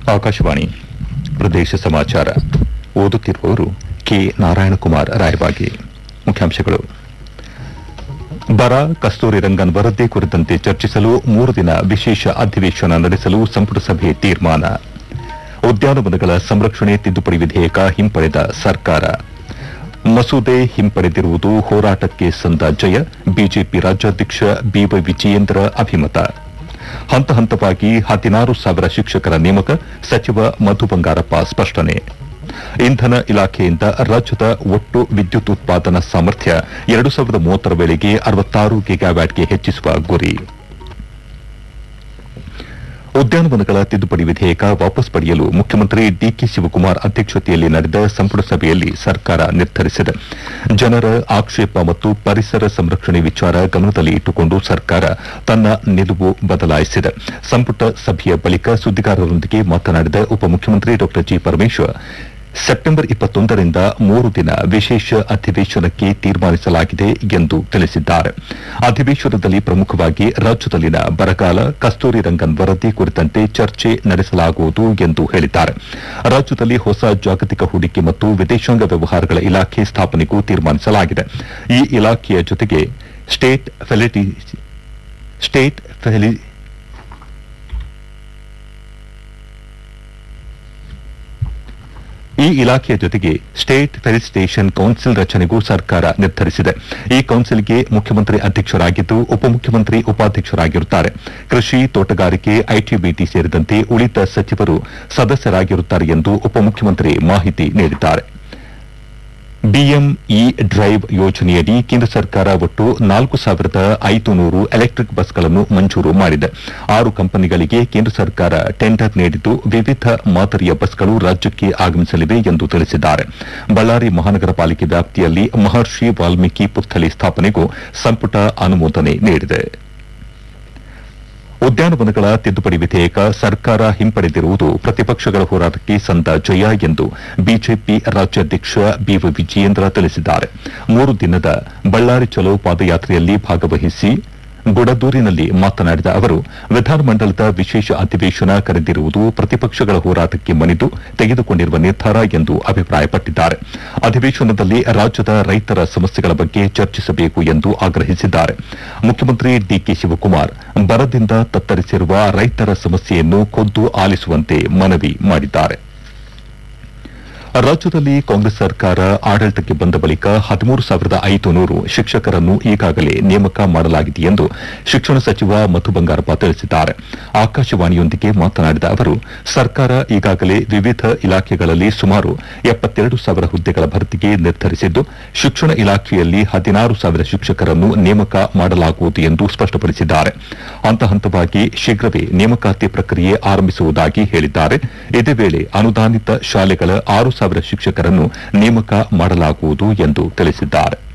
ಆಕಾಶವಾಣಿ ಪ್ರದೇಶ ಸಮಾಚಾರ ಓದುತ್ತಿರುವವರು ಕೆ ನಾರಾಯಣಕುಮಾರ್ ರಾಯಬಾಗಿ ಮುಖ್ಯಾಂಶಗಳು ಬರ ಕಸ್ತೂರಿ ರಂಗನ್ ವರದಿ ಕುರಿತಂತೆ ಚರ್ಚಿಸಲು ಮೂರು ದಿನ ವಿಶೇಷ ಅಧಿವೇಶನ ನಡೆಸಲು ಸಂಪುಟ ಸಭೆ ತೀರ್ಮಾನ ಉದ್ಯಾನವನಗಳ ಸಂರಕ್ಷಣೆ ತಿದ್ದುಪಡಿ ವಿಧೇಯಕ ಹಿಂಪಡೆದ ಸರ್ಕಾರ ಮಸೂದೆ ಹಿಂಪಡೆದಿರುವುದು ಹೋರಾಟಕ್ಕೆ ಸಂದ ಜಯ ಬಿಜೆಪಿ ರಾಜ್ಯಾಧ್ಯಕ್ಷ ಬಿವೈ ವಿಜಯೇಂದ್ರ ಅಭಿಮತ ಹಂತ ಹಂತವಾಗಿ ಹದಿನಾರು ಸಾವಿರ ಶಿಕ್ಷಕರ ನೇಮಕ ಸಚಿವ ಮಧು ಬಂಗಾರಪ್ಪ ಸ್ಪಷ್ಟನೆ ಇಂಧನ ಇಲಾಖೆಯಿಂದ ರಾಜ್ಯದ ಒಟ್ಟು ವಿದ್ಯುತ್ ಉತ್ಪಾದನಾ ಸಾಮರ್ಥ್ಯ ಎರಡು ಸಾವಿರದ ಮೂವತ್ತರ ವೇಳೆಗೆ ಅರವತ್ತಾರು ಗಿಗಾವ್ಯಾಟ್ಗೆ ಹೆಚ್ಚಿಸುವ ಗುರಿ ಉದ್ಯಾನವನಗಳ ತಿದ್ದುಪಡಿ ವಿಧೇಯಕ ವಾಪಸ್ ಪಡೆಯಲು ಮುಖ್ಯಮಂತ್ರಿ ಡಿಕೆ ಶಿವಕುಮಾರ್ ಅಧ್ಯಕ್ಷತೆಯಲ್ಲಿ ನಡೆದ ಸಂಪುಟ ಸಭೆಯಲ್ಲಿ ಸರ್ಕಾರ ನಿರ್ಧರಿಸಿದೆ ಜನರ ಆಕ್ಷೇಪ ಮತ್ತು ಪರಿಸರ ಸಂರಕ್ಷಣೆ ವಿಚಾರ ಗಮನದಲ್ಲಿ ಇಟ್ಟುಕೊಂಡು ಸರ್ಕಾರ ತನ್ನ ನಿಲುವು ಬದಲಾಯಿಸಿದೆ ಸಂಪುಟ ಸಭೆಯ ಬಳಿಕ ಸುದ್ದಿಗಾರರೊಂದಿಗೆ ಮಾತನಾಡಿದ ಉಪಮುಖ್ಯಮಂತ್ರಿ ಡಾ ಜಿ ಪರಮೇಶ್ವರ್ ಸೆಪ್ಟೆಂಬರ್ ಇಪ್ಪತ್ತೊಂದರಿಂದ ಮೂರು ದಿನ ವಿಶೇಷ ಅಧಿವೇಶನಕ್ಕೆ ತೀರ್ಮಾನಿಸಲಾಗಿದೆ ಎಂದು ತಿಳಿಸಿದ್ದಾರೆ ಅಧಿವೇಶನದಲ್ಲಿ ಪ್ರಮುಖವಾಗಿ ರಾಜ್ಯದಲ್ಲಿನ ಬರಗಾಲ ಕಸ್ತೂರಿ ರಂಗನ್ ವರದಿ ಕುರಿತಂತೆ ಚರ್ಚೆ ನಡೆಸಲಾಗುವುದು ಎಂದು ಹೇಳಿದ್ದಾರೆ ರಾಜ್ಯದಲ್ಲಿ ಹೊಸ ಜಾಗತಿಕ ಹೂಡಿಕೆ ಮತ್ತು ವಿದೇಶಾಂಗ ವ್ಯವಹಾರಗಳ ಇಲಾಖೆ ಸ್ಥಾಪನೆಗೂ ತೀರ್ಮಾನಿಸಲಾಗಿದೆ ಈ ಇಲಾಖೆಯ ಜೊತೆಗೆ ಸ್ಟೇಟ್ ಫೆಲಿಟಿ ಸ್ಟೇಟ್ ಫೆಲಿ ಈ ಇಲಾಖೆಯ ಜೊತೆಗೆ ಸ್ಟೇಟ್ ಫೆಲಿಸಿಟೇಷನ್ ಕೌನ್ಸಿಲ್ ರಚನೆಗೂ ಸರ್ಕಾರ ನಿರ್ಧರಿಸಿದೆ ಈ ಕೌನ್ಸಿಲ್ಗೆ ಮುಖ್ಯಮಂತ್ರಿ ಅಧ್ಯಕ್ಷರಾಗಿದ್ದು ಉಪಮುಖ್ಯಮಂತ್ರಿ ಉಪಾಧ್ಯಕ್ಷರಾಗಿರುತ್ತಾರೆ ಕೃಷಿ ತೋಟಗಾರಿಕೆ ಐಟಿಬಿಟಿ ಸೇರಿದಂತೆ ಉಳಿದ ಸಚಿವರು ಸದಸ್ಯರಾಗಿರುತ್ತಾರೆ ಎಂದು ಉಪಮುಖ್ಯಮಂತ್ರಿ ಮಾಹಿತಿ ನೀಡಿದ್ದಾರೆ ಬಿಎಂಇ ಡ್ರೈವ್ ಯೋಜನೆಯಡಿ ಕೇಂದ್ರ ಸರ್ಕಾರ ಒಟ್ಟು ನಾಲ್ಕು ಸಾವಿರದ ಐದು ನೂರು ಎಲೆಕ್ಟಿಕ್ ಬಸ್ಗಳನ್ನು ಮಂಜೂರು ಮಾಡಿದೆ ಆರು ಕಂಪನಿಗಳಿಗೆ ಕೇಂದ್ರ ಸರ್ಕಾರ ಟೆಂಡರ್ ನೀಡಿದ್ದು ವಿವಿಧ ಮಾದರಿಯ ಬಸ್ಗಳು ರಾಜ್ಯಕ್ಕೆ ಆಗಮಿಸಲಿವೆ ಎಂದು ತಿಳಿಸಿದ್ದಾರೆ ಬಳ್ಳಾರಿ ಮಹಾನಗರ ಪಾಲಿಕೆ ವ್ಯಾಪ್ತಿಯಲ್ಲಿ ಮಹರ್ಷಿ ವಾಲ್ಮೀಕಿ ಪುತ್ಥಳಿ ಸ್ಥಾಪನೆಗೂ ಸಂಪುಟ ಅನುಮೋದನೆ ನೀಡಿದೆ ಉದ್ಯಾನವನಗಳ ತಿದ್ದುಪಡಿ ವಿಧೇಯಕ ಸರ್ಕಾರ ಹಿಂಪಡೆದಿರುವುದು ಪ್ರತಿಪಕ್ಷಗಳ ಹೋರಾಟಕ್ಕೆ ಸಂದ ಜಯ ಎಂದು ಬಿಜೆಪಿ ರಾಜ್ಯಾಧ್ಯಕ್ಷ ಬಿವೈ ವಿಜಯೇಂದ್ರ ತಿಳಿಸಿದ್ದಾರೆ ಮೂರು ದಿನದ ಬಳ್ಳಾರಿ ಚಲೋ ಪಾದಯಾತ್ರೆಯಲ್ಲಿ ಭಾಗವಹಿಸಿ ಗುಡದೂರಿನಲ್ಲಿ ಮಾತನಾಡಿದ ಅವರು ವಿಧಾನಮಂಡಲದ ವಿಶೇಷ ಅಧಿವೇಶನ ಕರೆದಿರುವುದು ಪ್ರತಿಪಕ್ಷಗಳ ಹೋರಾಟಕ್ಕೆ ಮಣಿದು ತೆಗೆದುಕೊಂಡಿರುವ ನಿರ್ಧಾರ ಎಂದು ಅಭಿಪ್ರಾಯಪಟ್ಟಿದ್ದಾರೆ ಅಧಿವೇಶನದಲ್ಲಿ ರಾಜ್ಯದ ರೈತರ ಸಮಸ್ಯೆಗಳ ಬಗ್ಗೆ ಚರ್ಚಿಸಬೇಕು ಎಂದು ಆಗ್ರಹಿಸಿದ್ದಾರೆ ಮುಖ್ಯಮಂತ್ರಿ ಡಿಕೆ ಶಿವಕುಮಾರ್ ಬರದಿಂದ ತತ್ತರಿಸಿರುವ ರೈತರ ಸಮಸ್ಯೆಯನ್ನು ಖುದ್ದು ಆಲಿಸುವಂತೆ ಮನವಿ ಮಾಡಿದ್ದಾರೆ ರಾಜ್ಯದಲ್ಲಿ ಕಾಂಗ್ರೆಸ್ ಸರ್ಕಾರ ಆಡಳಿತಕ್ಕೆ ಬಂದ ಬಳಿಕ ಹದಿಮೂರು ಸಾವಿರದ ಐದು ನೂರು ಶಿಕ್ಷಕರನ್ನು ಈಗಾಗಲೇ ನೇಮಕ ಮಾಡಲಾಗಿದೆ ಎಂದು ಶಿಕ್ಷಣ ಸಚಿವ ಮಧು ಬಂಗಾರಪ್ಪ ತಿಳಿಸಿದ್ದಾರೆ ಆಕಾಶವಾಣಿಯೊಂದಿಗೆ ಮಾತನಾಡಿದ ಅವರು ಸರ್ಕಾರ ಈಗಾಗಲೇ ವಿವಿಧ ಇಲಾಖೆಗಳಲ್ಲಿ ಸುಮಾರು ಎಪ್ಪತ್ತೆರಡು ಸಾವಿರ ಹುದ್ದೆಗಳ ಭರ್ತಿಗೆ ನಿರ್ಧರಿಸಿದ್ದು ಶಿಕ್ಷಣ ಇಲಾಖೆಯಲ್ಲಿ ಹದಿನಾರು ಸಾವಿರ ಶಿಕ್ಷಕರನ್ನು ನೇಮಕ ಮಾಡಲಾಗುವುದು ಎಂದು ಸ್ಪಷ್ಟಪಡಿಸಿದ್ದಾರೆ ಹಂತ ಹಂತವಾಗಿ ಶೀಘ್ರವೇ ನೇಮಕಾತಿ ಪ್ರಕ್ರಿಯೆ ಆರಂಭಿಸುವುದಾಗಿ ಹೇಳಿದ್ದಾರೆ ಇದೇ ವೇಳೆ ಅನುದಾನಿತ ಶಾಲೆಗಳ ಆರು ಸಾವಿರ ಶಿಕ್ಷಕರನ್ನು ನೇಮಕ ಮಾಡಲಾಗುವುದು ಎಂದು ತಿಳಿಸಿದ್ದಾರೆ